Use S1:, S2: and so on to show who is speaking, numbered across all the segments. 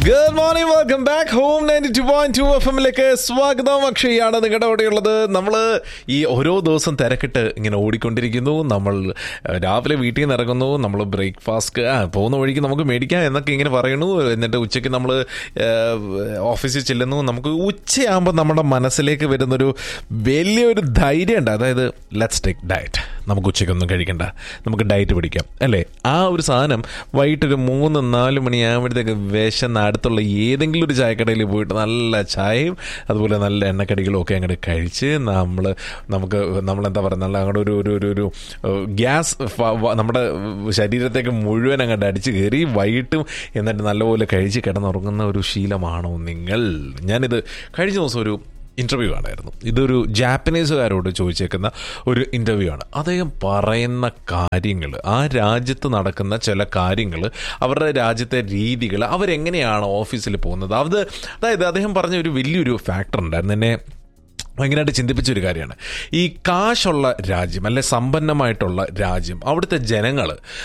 S1: Good morning welcome back home ninety two point two F എമ്മിലേക്ക് സ്വാഗതം അക്ഷയാണ് നിങ്ങളുടെ അവിടെയുള്ളത് നമ്മൾ ഈ ഓരോ ദിവസം തിരക്കിട്ട് ഇങ്ങനെ ഓടിക്കൊണ്ടിരിക്കുന്നു നമ്മൾ ഏഹ്, രാവിലെ വീട്ടിൽ നിന്ന് ഇറങ്ങുന്നു നമ്മൾ ബ്രേക്ക്ഫാസ്റ്റ് ആ പോകുന്ന വഴിക്ക് നമുക്ക് മേടിക്കാം എന്നൊക്കെ ഇങ്ങനെ പറയുന്നു എന്നിട്ട് ഉച്ചയ്ക്ക് നമ്മൾ ഓഫീസിൽ ചെല്ലുന്നു നമുക്ക് ഉച്ചയാകുമ്പോൾ നമ്മുടെ മനസ്സിലേക്ക് വരുന്നൊരു വലിയൊരു ധൈര്യമുണ്ട് അതായത് ലെറ്റ്സ് ടേക്ക് ഡയറ്റ് നമുക്ക് ഉച്ചയ്ക്കൊന്നും കഴിക്കണ്ട നമുക്ക് ഡയറ്റ് പിടിക്കാം അല്ലേ ആ ഒരു സാധനം വൈകിട്ടൊരു മൂന്ന് നാല് മണിയാകുമ്പോഴത്തേക്ക് വിശന്ന് അടുത്തുള്ള ഏതെങ്കിലും ഒരു ചായക്കടയിൽ പോയിട്ട് നല്ല ചായയും അതുപോലെ നല്ല എണ്ണക്കടികളും ഒക്കെ അങ്ങോട്ട് കഴിച്ച് നമ്മൾ നമുക്ക് നമ്മളെന്താ പറയുക നല്ല അങ്ങോട്ട് ഒരു ഒരു ഒരു ഒരു ഏഹ്, ഗ്യാസ് ഫ- വ- നമ്മുടെ ശരീരത്തേക്ക് മുഴുവൻ അങ്ങോട്ട് അടിച്ച് കയറി വൈകിട്ടും എന്നിട്ട് നല്ലപോലെ കഴിച്ച് കിടന്നുറങ്ങുന്ന ഒരു ശീലമാണോ നിങ്ങൾ ഞാനിത് കഴിഞ്ഞ ദിവസം ഒരു ഇൻ്റർവ്യൂ ആണായിരുന്നു ഇതൊരു ജാപ്പനീസുകാരോട് ചോദിച്ചേക്കുന്ന ഒരു ഇൻ്റർവ്യൂ ആണ് അദ്ദേഹം പറയുന്ന കാര്യങ്ങൾ ആ രാജ്യത്ത് നടക്കുന്ന ചില കാര്യങ്ങൾ അവരുടെ രാജ്യത്തെ രീതികൾ അവരെങ്ങനെയാണ് ഓഫീസിൽ പോകുന്നത് അത് അതായത് അദ്ദേഹം പറഞ്ഞ ഒരു വലിയൊരു ഫാക്ടർ ഉണ്ടായിരുന്നു എന്നെ ഭയങ്കരമായിട്ട് ചിന്തിപ്പിച്ച ഒരു കാര്യമാണ് ഈ കാശുള്ള രാജ്യം അല്ലെ സമ്പന്നമായിട്ടുള്ള രാജ്യം അവിടുത്തെ ജനങ്ങൾ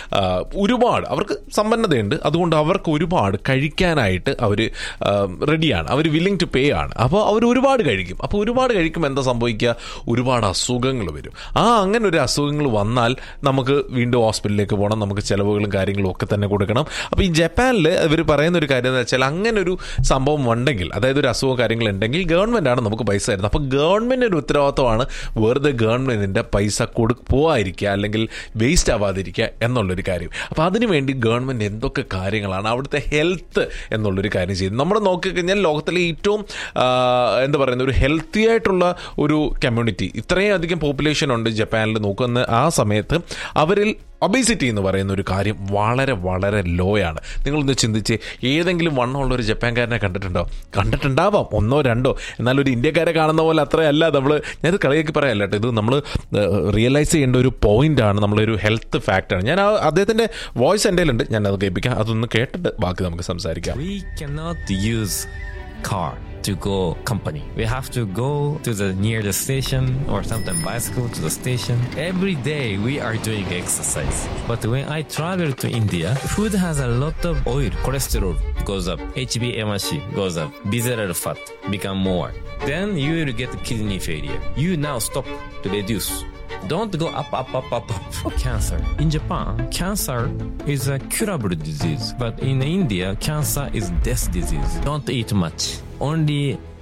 S1: ഒരുപാട് അവർക്ക് സമ്പന്നതയുണ്ട് അതുകൊണ്ട് അവർക്ക് ഒരുപാട് കഴിക്കാനായിട്ട് അവർ റെഡിയാണ് അവർ വില്ലിങ് ടു പേ ആണ് അപ്പോൾ അവർ ഒരുപാട് കഴിക്കും അപ്പോൾ ഒരുപാട് കഴിക്കുമ്പോൾ എന്താ സംഭവിക്കുക ഒരുപാട് അസുഖങ്ങൾ വരും ആ അങ്ങനെ ഒരു അസുഖങ്ങൾ വന്നാൽ നമുക്ക് വീണ്ടും ഹോസ്പിറ്റലിലേക്ക് പോകണം നമുക്ക് ചിലവുകളും കാര്യങ്ങളും ഒക്കെ തന്നെ കൊടുക്കണം അപ്പോൾ ഈ ജപ്പാനിൽ ഇവർ പറയുന്ന ഒരു കാര്യം എന്ന് വെച്ചാൽ അങ്ങനെ ഒരു സംഭവം ഉണ്ടെങ്കിൽ അതായത് ഒരു അസുഖം കാര്യങ്ങൾ ഉണ്ടെങ്കിൽ ഗവൺമെന്റ് ആണ് നമുക്ക് പൈസ തരുന്നത് അപ്പോൾ ഗവൺമെന്റിന്റെ ഒരു ഉത്തരവാദിത്തമാണ് വെറുതെ ഗവൺമെന്റിന്റെ പൈസ കൊടു പോവാതിരിക്കുക അല്ലെങ്കിൽ വേസ്റ്റ് ആവാതിരിക്കുക എന്നുള്ളൊരു കാര്യം അപ്പോൾ അതിനുവേണ്ടി ഗവൺമെന്റ് എന്തൊക്കെ കാര്യങ്ങളാണ് അവിടുത്തെ ഹെൽത്ത് എന്നുള്ളൊരു കാര്യം ചെയ്യുന്നത് നമ്മൾ നോക്കിക്കഴിഞ്ഞാൽ ലോകത്തിലെ ഏറ്റവും ആ, എന്താ പറയുന്നത് ഒരു ഹെൽത്തി ആയിട്ടുള്ള ഒരു കമ്മ്യൂണിറ്റി ഇത്രയും അധികം പോപ്പുലേഷൻ ഉണ്ട് ജപ്പാനിൽ നോക്കുന്ന ആ സമയത്ത് അവരിൽ ഒബേസിറ്റി എന്ന് പറയുന്ന ഒരു കാര്യം വളരെ വളരെ ലോ ആണ് നിങ്ങളൊന്ന് ചിന്തിച്ച് ഏതെങ്കിലും വണ്ണമുള്ള ഒരു ജപ്പാൻകാരനെ കണ്ടിട്ടുണ്ടോ കണ്ടിട്ടുണ്ടാവാം ഒന്നോ രണ്ടോ എന്നാൽ ഒരു ഇന്ത്യക്കാരെ കാണുന്ന പോലെ അത്രയല്ല നമ്മൾ ഞാനത് കളിയാക്കി പറയല്ല കേട്ടോ ഇത് നമ്മൾ റിയലൈസ് ചെയ്യേണ്ട ഒരു പോയിന്റ് ആണ് നമ്മളൊരു ഹെൽത്ത് ഫാക്ടറാണ് ഞാൻ ആ അദ്ദേഹത്തിൻ്റെ വോയിസ് എൻ്റെ ഉണ്ട് ഞാൻ അത് കേൾപ്പിക്കാം അതൊന്ന് കേട്ടിട്ട് ബാക്കി നമുക്ക് സംസാരിക്കാം
S2: We cannot use car to go company. We have to go to the near the station or sometimes bicycle to the station. Every day we are doing exercise. But when I travel to India, food has a lot of oil, cholesterol goes up, HbA1c goes up, visceral fat become more. Then you will get kidney failure. You now stop to reduce. Don't go up, up, up, up, up for cancer. In Japan, cancer is a curable disease, but in India, cancer is death disease. Don't eat much. Only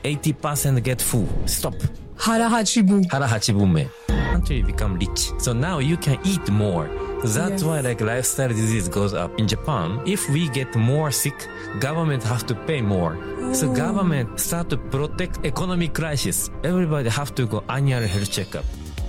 S2: 80% get full. Stop.
S3: Harahachibu.
S2: Harahachibume. Country become rich. So now you can eat more. That's
S3: Yes.
S2: why like lifestyle disease goes up. In Japan, if we get more sick, government has to pay more. So government start to protect economic crisis. Everybody have to go annual health checkup.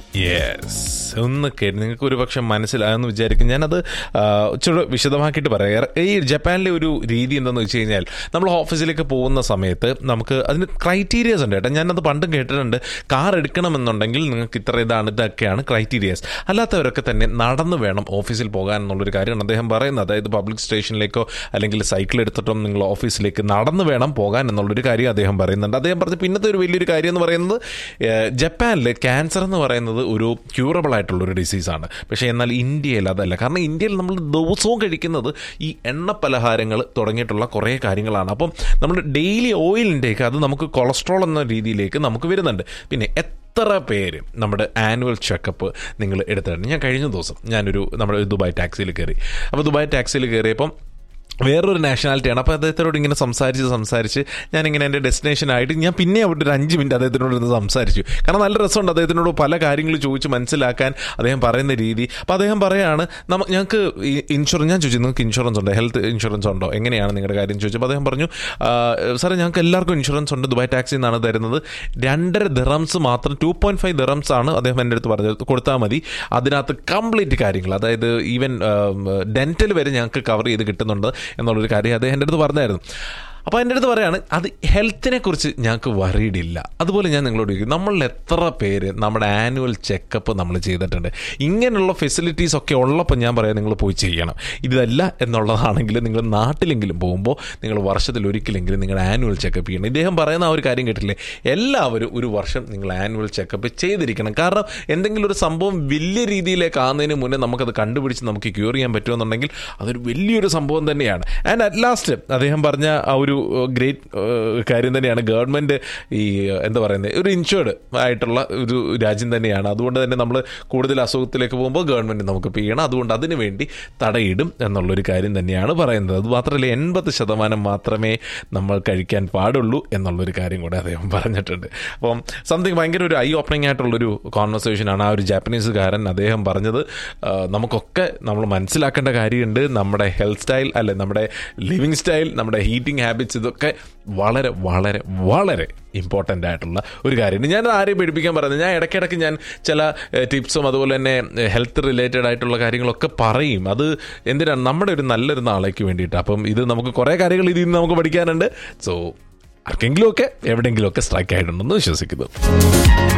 S1: Yes ഒന്ന് കേട്ട് നിങ്ങൾക്ക് ഒരു പക്ഷെ മനസ്സിലായെന്ന് വിചാരിക്കും ഞാനത് ആ, ഇച്ചിരി വിശദമാക്കിയിട്ട് പറയാം ഈ ജപ്പാനിലെ ഒരു രീതി എന്താണെന്ന് വെച്ച് കഴിഞ്ഞാൽ നമ്മൾ ഓഫീസിലേക്ക് പോകുന്ന സമയത്ത് നമുക്ക് അതിന് ക്രൈറ്റീരിയസ് ഉണ്ട് കേട്ടോ ഞാനത് പണ്ടും കേട്ടിട്ടുണ്ട് കാർ എടുക്കണമെന്നുണ്ടെങ്കിൽ നിങ്ങൾക്ക് ഇത്ര ഇതാണ് ഇതൊക്കെയാണ് ക്രൈറ്റീരിയസ് അല്ലാത്തവരൊക്കെ തന്നെ നടന്നു വേണം ഓഫീസിൽ പോകാൻ എന്നുള്ളൊരു കാര്യമാണ് അദ്ദേഹം പറയുന്നത് അതായത് പബ്ലിക് സ്റ്റേഷനിലേക്കോ അല്ലെങ്കിൽ സൈക്കിൾ എടുത്തിട്ടും നിങ്ങൾ ഓഫീസിലേക്ക് നടന്നു വേണം പോകാൻ എന്നുള്ളൊരു കാര്യം അദ്ദേഹം പറയുന്നുണ്ട് അദ്ദേഹം പറഞ്ഞ പിന്നത്തെ ഒരു വലിയൊരു കാര്യം എന്ന് പറയുന്നത് ഏഹ്, ജപ്പാനിൽ ക്യാൻസർ എന്ന് പറയുന്നത് ഒരു ക്യൂറബിൾ ആയിട്ടുള്ള ഒരു ഡിസീസാണ് പക്ഷേ എന്നാൽ ഇന്ത്യയിൽ അതല്ല കാരണം ഇന്ത്യയിൽ നമ്മൾ ദിവസവും കഴിക്കുന്നത് ഈ എണ്ണ പലഹാരങ്ങൾ തുടങ്ങിയിട്ടുള്ള കുറേ കാര്യങ്ങളാണ് അപ്പം നമ്മൾ ഡെയിലി ഓയിൽ ഇൻടേക്ക് അത് നമുക്ക് കൊളസ്ട്രോൾ എന്ന രീതിയിലേക്ക് നമുക്ക് വരുന്നുണ്ട് പിന്നെ എത്ര പേര് നമ്മുടെ ആനുവൽ ചെക്കപ്പ് നിങ്ങൾ എടുത്തിട്ടുണ്ട് ഞാൻ കഴിഞ്ഞ ദിവസം ഞാനൊരു നമ്മുടെ ദുബായ് ടാക്സിയിൽ കയറി അപ്പോൾ ദുബായ് ടാക്സിയിൽ കയറിയപ്പം വേറൊരു നാഷണാലിറ്റിയാണ് അപ്പോൾ അദ്ദേഹത്തിനോട് ഇങ്ങനെ സംസാരിച്ച് സംസാരിച്ച് ഞാനിങ്ങനെ എൻ്റെ ഡെസ്റ്റിനേഷനായിട്ട് ഞാൻ പിന്നെ അവിടെ ഒരു അഞ്ച് മിനിറ്റ് അദ്ദേഹത്തിനോട് ഇരുന്ന് സംസാരിച്ചു കാരണം നല്ല രസമുണ്ട് അദ്ദേഹത്തിനോട് പല കാര്യങ്ങൾ ചോദിച്ച് മനസ്സിലാക്കാൻ അദ്ദേഹം പറയുന്ന രീതി അപ്പോൾ അദ്ദേഹം പറയാണ് നമ്മ ഞങ്ങൾക്ക് ഇൻഷുറൻസ് ഞാൻ ചോദിച്ചു നിങ്ങൾക്ക് ഇൻഷുറൻസ് ഉണ്ടോ ഹെൽത്ത് ഇൻഷുറൻസ് ഉണ്ടോ എങ്ങനെയാണ് നിങ്ങളുടെ കാര്യം ചോദിച്ചപ്പോൾ അദ്ദേഹം പറഞ്ഞു "ആ, സാറേ ഞങ്ങൾക്ക് എല്ലാവർക്കും ഇൻഷുറൻസ് ഉണ്ട് ദുബായ് ടാക്സി എന്നാണ് തരുന്നത് രണ്ടര ദിറംസ് മാത്രം ടു പോയിന്റ് ഫൈവ് ദിറംസ് ആണ് അദ്ദേഹം എൻ്റെ അടുത്ത് പറഞ്ഞത് കൊടുത്താൽ മതി അതിനകത്ത് കംപ്ലീറ്റ് കാര്യങ്ങൾ അതായത് ഈവൻ ഡെൻറ്റൽ വരെ ഞങ്ങൾക്ക് കവർ ചെയ്ത് കിട്ടുന്നുണ്ട് എന്നുള്ളൊരു കാര്യം അദ്ദേഹം എൻ്റെ അടുത്ത് പറഞ്ഞായിരുന്നു അപ്പോൾ എൻ്റെ അടുത്ത് പറയാണ് അത് ഹെൽത്തിനെ കുറിച്ച് ഞങ്ങൾക്ക് വറീഡില്ല അതുപോലെ ഞാൻ നിങ്ങളോട് ചോദിക്കും നമ്മളിൽ എത്ര പേര് നമ്മുടെ ആനുവൽ ചെക്കപ്പ് നമ്മൾ ചെയ്തിട്ടുണ്ട് ഇങ്ങനെയുള്ള ഫെസിലിറ്റീസ് ഒക്കെ ഉള്ളപ്പോൾ ഞാൻ പറയാം നിങ്ങൾ പോയി ചെയ്യണം ഇതല്ല എന്നുള്ളതാണെങ്കിൽ നിങ്ങൾ നാട്ടിലെങ്കിലും പോകുമ്പോൾ നിങ്ങൾ വർഷത്തിൽ ഒരിക്കലെങ്കിലും നിങ്ങളുടെ ആനുവൽ ചെക്കപ്പ് ചെയ്യണം ഇദ്ദേഹം പറയുന്ന ആ ഒരു കാര്യം കേട്ടില്ലേ എല്ലാവരും ഒരു വർഷം നിങ്ങൾ ആനുവൽ ചെക്കപ്പ് ചെയ്തിരിക്കണം കാരണം എന്തെങ്കിലും ഒരു സംഭവം വലിയ രീതിയിലേക്ക് ആകുന്നതിന് മുന്നേ നമുക്കത് കണ്ടുപിടിച്ച് നമുക്ക് ക്യൂർ ചെയ്യാൻ പറ്റുമെന്നുണ്ടെങ്കിൽ അതൊരു വലിയൊരു സംഭവം തന്നെയാണ് ആൻഡ് അറ്റ് ലാസ്റ്റ് അദ്ദേഹം പറഞ്ഞ ആ ഒരു ഒരു ഗ്രേറ്റ് കാര്യം തന്നെയാണ് ഗവൺമെൻറ് ഈ ഏഹ്, എന്താ പറയുന്നത് ഒരു ഇൻഷുർഡ് ആയിട്ടുള്ള ഒരു രാജ്യം തന്നെയാണ് അതുകൊണ്ട് തന്നെ നമ്മൾ കൂടുതൽ അസുഖത്തിലേക്ക് പോകുമ്പോൾ ഗവൺമെൻറ് നമുക്ക് പേ ചെയ്യണം അതുകൊണ്ട് അതിന് വേണ്ടി തടയിടും എന്നുള്ളൊരു കാര്യം തന്നെയാണ് പറയുന്നത് അത് മാത്രമല്ല എൺപത് ശതമാനം മാത്രമേ നമ്മൾ കഴിക്കാൻ പാടുള്ളൂ എന്നുള്ളൊരു കാര്യം കൂടെ അദ്ദേഹം പറഞ്ഞിട്ടുണ്ട് അപ്പം സംതിങ് ഭയങ്കര ഒരു ഐ ഓപ്പണിംഗ് ആയിട്ടുള്ളൊരു കോൺവെർസേഷനാണ് ആ ഒരു ജാപ്പനീസുകാരൻ അദ്ദേഹം പറഞ്ഞത് ആ, നമുക്കൊക്കെ നമ്മൾ മനസ്സിലാക്കേണ്ട കാര്യമുണ്ട് നമ്മുടെ ഹെൽത്ത് സ്റ്റൈൽ അല്ലെ നമ്മുടെ ലിവിങ് സ്റ്റൈൽ നമ്മുടെ ഹീറ്റിംഗ് ഹാബിറ്റ്സ് ഇതൊക്കെ വളരെ വളരെ വളരെ ഇമ്പോർട്ടൻ്റ് ആയിട്ടുള്ള ഒരു കാര്യമുണ്ട് ഞാൻ ആരെയും പേടിപ്പിക്കാൻ പറയുന്നത് ഞാൻ ഇടയ്ക്കിടയ്ക്ക് ഞാൻ ചില ടിപ്സും അതുപോലെ തന്നെ ഹെൽത്ത് റിലേറ്റഡ് ആയിട്ടുള്ള കാര്യങ്ങളൊക്കെ പറയും അത് എന്തിനാണ് നമ്മുടെ ഒരു നല്ലൊരു നാളേക്ക് വേണ്ടിയിട്ട് അപ്പം ഇത് നമുക്ക് കുറേ കാര്യങ്ങൾ ഇതിൽ നിന്ന് നമുക്ക് പഠിക്കാനുണ്ട് സോ ആർക്കെങ്കിലുമൊക്കെ എവിടെയെങ്കിലുമൊക്കെ സ്ട്രൈക്ക് ആയിട്ടുണ്ടെന്ന് വിശ്വസിക്കുന്നു